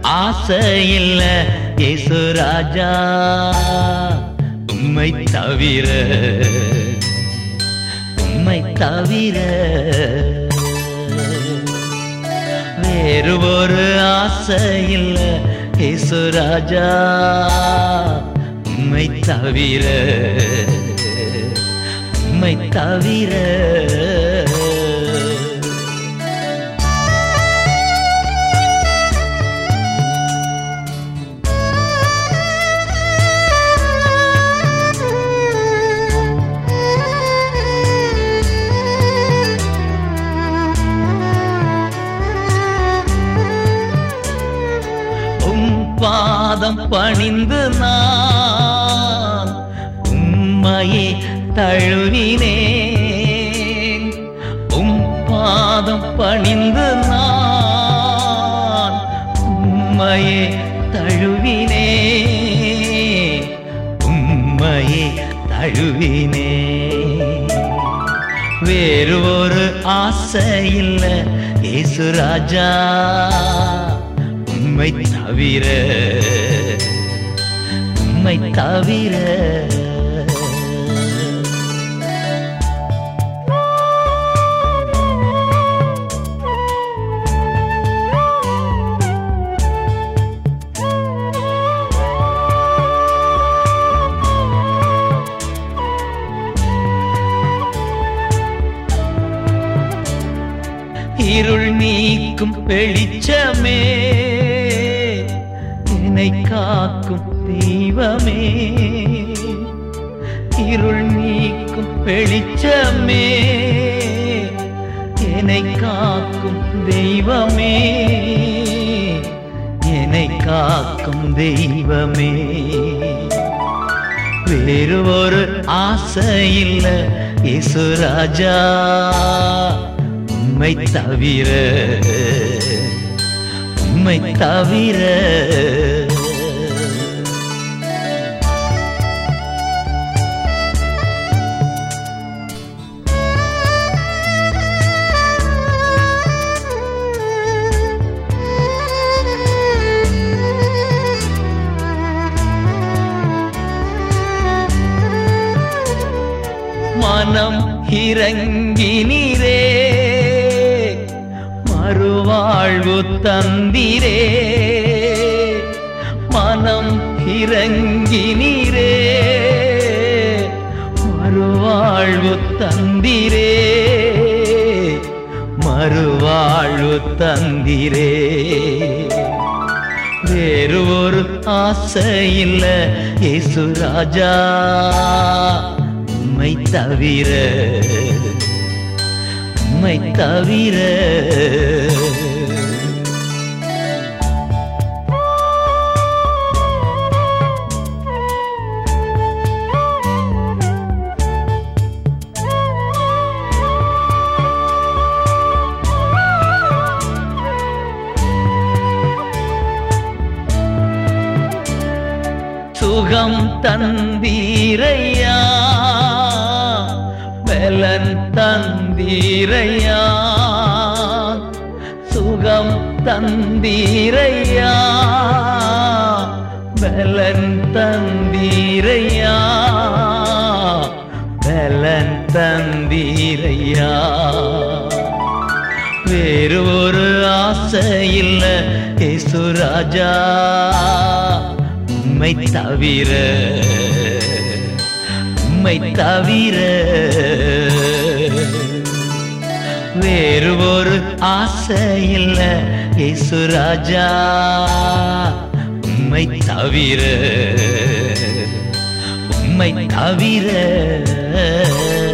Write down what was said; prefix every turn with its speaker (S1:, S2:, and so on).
S1: ஆசை இல்ல இயேசு ராஜா உம்மை தவிர உம்மை தவிர வேறு ஒரு ஆசை இல்ல இயேசு ராஜா உம்மை தவிர உம்மை தவிர உம் பாதம் பணிந்து நான் உம்மையே தழுவினேன் உம் பாதம் பணிந்து நான் உம்மையே தழுவினேன் உம்மையே தழுவினேன் வேறு ஒரு ஆசை இல்ல இயேசு ராஜா உம்மை தவிர உம்மை தவிர இருள் நீக்கும் வெளிச்சமே என்னை காக்கும் தெய்வமே இருள் நீக்கும் வெளிச்சமே என்னை காக்கும் தெய்வமே என்னை காக்கும் தெய்வமே வேறு ஒரு ஆசை இல்ல இயேசு ராஜா உம்மை தவிர உம்மை தவிர மனம் இறங்கினீரே மறுவாழ்வு தந்திரே மனம் இறங்கினீரே மறுவாழ்வு தந்திரே மறுவாழ்வு தந்திரே வேறு ஒரு ஆசை இல்ல இயேசு ராஜா உம்மை தவிர உம்மை தவிர சுகம் தந்தீரையா பலன் தந்தீரையா சுகம் தந்தீரையா பலன் தந்தீரையா பலன் தந்தீரையா வேறு ஒரு ஆசை இல்ல இயேசு ராஜா உம்மை தவிர உம்மை தவிர வேறு ஒரு ஆசை இல்ல இயேசு ராஜா உம்மை தவிர உம்மை தவிர